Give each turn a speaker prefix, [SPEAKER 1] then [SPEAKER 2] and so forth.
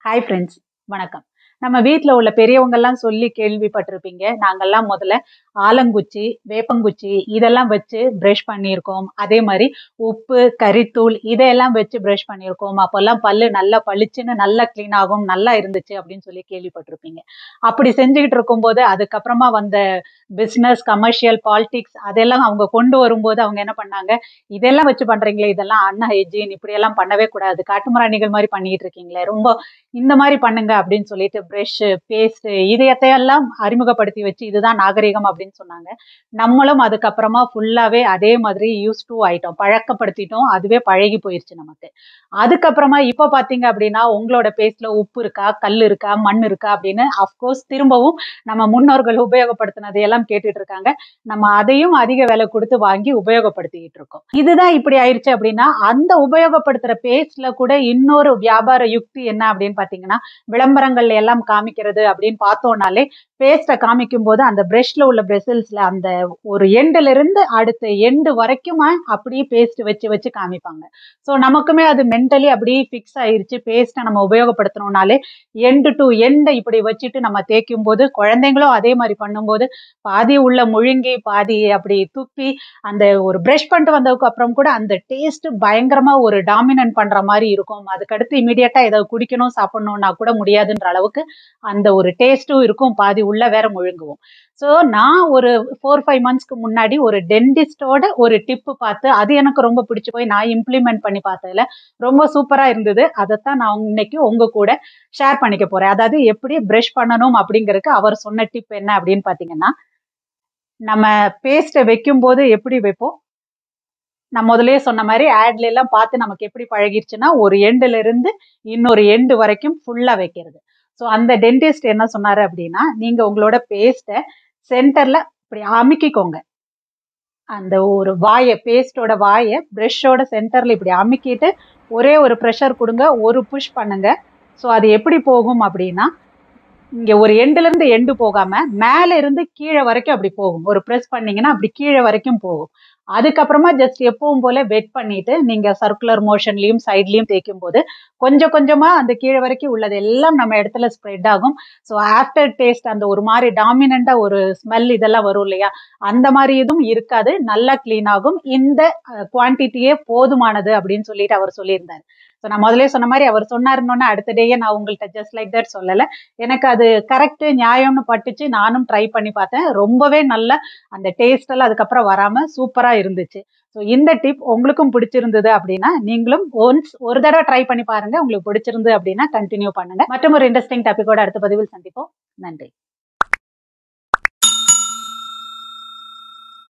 [SPEAKER 1] hi friends வணக்கம் நம்ம வீட்டில் உள்ள பெரியவங்கெல்லாம் சொல்லி கேள்விப்பட்டிருப்பீங்க நாங்கெல்லாம் முதல்ல ஆலங்குச்சி வேப்பங்குச்சி இதெல்லாம் வச்சு ப்ரஷ் பண்ணியிருக்கோம் அதே மாதிரி உப்பு கறித்தூள் இதையெல்லாம் வச்சு ப்ரஷ் பண்ணியிருக்கோம் அப்போல்லாம் பல்லு நல்லா பளிச்சுன்னு நல்லா க்ளீன் ஆகும் நல்லா இருந்துச்சு அப்படின்னு சொல்லி கேள்விப்பட்டிருப்பீங்க அப்படி செஞ்சுக்கிட்டு இருக்கும்போது அதுக்கப்புறமா வந்த பிஸ்னஸ் கமர்ஷியல் பாலிடிக்ஸ் அதெல்லாம் அவங்க கொண்டு வரும்போது அவங்க என்ன பண்ணாங்க இதெல்லாம் வச்சு பண்றீங்களே இதெல்லாம் அன்ன ஹைஜீன் இப்படியெல்லாம் பண்ணவே கூடாது காட்டுமிராணிகள் மாதிரி பண்ணிட்டு இருக்கீங்களே ரொம்ப இந்த மாதிரி பண்ணுங்க அப்படின்னு சொல்லிட்டு ப்ரஷ் பேஸ்ட் இதையத்தையெல்லாம் அறிமுகப்படுத்தி வச்சு இதுதான் நாகரிகம் அப்படின்னு சொன்னாங்க நம்மளும் அதுக்கப்புறமா ஃபுல்லாவே அதே மாதிரி யூஸ் டு ஆயிட்டோம் பழக்கப்படுத்திட்டோம் அதுவே பழகி போயிருச்சு நமக்கு அதுக்கப்புறமா இப்போ பார்த்தீங்க அப்படின்னா உங்களோட பேஸ்ட்ல உப்பு இருக்கா கல் இருக்கா மண் இருக்கா அப்படின்னு அஃப்கோர்ஸ் திரும்பவும் நம்ம முன்னோர்கள் உபயோகப்படுத்தினதையெல்லாம் கேட்டுட்டு இருக்காங்க நம்ம அதையும் அதிக விலை கொடுத்து வாங்கி உபயோகப்படுத்திக்கிட்டு இருக்கோம் இதுதான் இப்படி ஆயிடுச்சு அப்படின்னா அந்த உபயோகப்படுத்துற பேஸ்ட்ல கூட இன்னொரு வியாபார யுக்தி என்ன அப்படின்னு பாத்தீங்கன்னா விளம்பரங்கள்ல எல்லாம் காமிக்கிறது அப்படின்னு பார்த்தோம்னாலே பேஸ்ட்டை காமிக்கும் போது அந்த பிரஷ்ல உள்ள பிரெசில்ஸ்ல அந்த ஒரு எண்டுல இருந்து அடுத்த எண்டு வரைக்கும் அப்படியே பேஸ்ட் வச்சு வச்சு காமிப்பாங்க ஸோ நமக்குமே அது மென்டலி அப்படியே ஃபிக்ஸ் ஆயிருச்சு பேஸ்ட்டை நம்ம உபயோகப்படுத்தணும்னாலே எண்டு டு எண்டை இப்படி வச்சுட்டு நம்ம தேய்க்கும் போது குழந்தைங்களும் அதே மாதிரி பண்ணும்போது பாதி உள்ள முழுங்கி பாதி அப்படி துப்பி அந்த ஒரு ப்ரஷ் பண்ணிட்டு வந்ததுக்கு அப்புறம் கூட அந்த டேஸ்ட் பயங்கரமா ஒரு டாமினன்ட் பண்ற மாதிரி இருக்கும் அதுக்கடுத்து இமீடியட்டா ஏதாவது குடிக்கணும் சாப்பிடணும்னா கூட முடியாதுன்ற அளவுக்கு அந்த ஒரு டேஸ்ட்டும் இருக்கும் பாதி உள்ள வேற முழுங்குவோம் ஸோ நான் ஒரு ஃபோர் ஃபைவ் மந்த்ஸ்க்கு முன்னாடி ஒரு டென்டிஸ்டோட ஒரு டிப்பு பார்த்து அது எனக்கு ரொம்ப பிடிச்சி போய் நான் இம்ப்ளிமெண்ட் பண்ணி பார்த்ததுல ரொம்ப சூப்பரா இருந்தது அதைத்தான் நான் இன்னைக்கு உங்க கூட ஷேர் பண்ணிக்க போறேன் அதாவது எப்படி ப்ரஷ் பண்ணணும் அப்படிங்கறதுக்கு அவர் சொன்ன டிப் என்ன அப்படின்னு பாத்தீங்கன்னா நம்ம பேஸ்ட்டை வைக்கும் போது எப்படி வைப்போம் நான் முதலே சொன்ன மாதிரி ஆட்ல எல்லாம் பார்த்து நமக்கு எப்படி பழகிருச்சுன்னா ஒரு எண்டுல இருந்து இன்னொரு எண்டு வரைக்கும் ஃபுல்லா வைக்கிறது ஸோ அந்த டென்டிஸ்ட் என்ன சொன்னாரு அப்படின்னா நீங்க உங்களோட பேஸ்ட்டை சென்டர்ல இப்படி அமுக்கிக்கோங்க அந்த ஒரு வாயை பேஸ்டோட வாயை ப்ரெஷ்ஷோட சென்டர்ல இப்படி அமுக்கிட்டு ஒரே ஒரு ப்ரெஷர் கொடுங்க ஒரு புஷ் பண்ணுங்க ஸோ அது எப்படி போகும் அப்படின்னா இங்க ஒரு எண்டுல இருந்து எண்டு போகாம மேல இருந்து கீழே வரைக்கும் அப்படி போகும் ஒரு ப்ரெஸ் பண்ணீங்கன்னா அப்படி கீழே வரைக்கும் போகும் அதுக்கப்புறமா ஜஸ்ட் எப்பவும் போல வெட் பண்ணிட்டு நீங்க சர்க்குலர் மோஷன்லயும் சைட்லயும் தேய்க்கும் போது கொஞ்சம் கொஞ்சமா அந்த கீழே வரைக்கும் உள்ளது எல்லாம் நம்ம இடத்துல ஸ்ப்ரெட் ஆகும் ஸோ ஆஃப்டர் டேஸ்ட் அந்த ஒரு மாதிரி டாமினண்டா ஒரு ஸ்மெல் இதெல்லாம் வரும் இல்லையா அந்த மாதிரி இதுவும் இருக்காது நல்லா கிளீன் ஆகும் இந்த குவான்டிட்டியே போதுமானது அப்படின்னு சொல்லிட்டு அவர் சொல்லியிருந்தார் ஸோ நான் முதலே சொன்ன மாதிரி அவர் சொன்னாருன்னு அடுத்த டேயே நான் உங்கள்கிட்ட ஜஸ்ட் லைக் தட் சொல்லலை எனக்கு அது கரெக்ட் நியாயம்னு பட்டுச்சு நானும் ட்ரை பண்ணி பார்த்தேன் ரொம்பவே நல்ல அந்த டேஸ்ட் எல்லாம் அதுக்கப்புறம் வராம சூப்பரா இருந்துச்சு ஸோ இந்த டிப் உங்களுக்கும் பிடிச்சிருந்தது அப்படின்னா நீங்களும் ஒன்ஸ் ஒரு தடவை ட்ரை பண்ணி பாருங்க உங்களுக்கு பிடிச்சிருந்து அப்படின்னா கண்டினியூ பண்ணுங்க மற்றும் ஒரு இன்ட்ரெஸ்டிங் டாபிக்கோட அடுத்த பதிவில் சந்திப்போம் நன்றி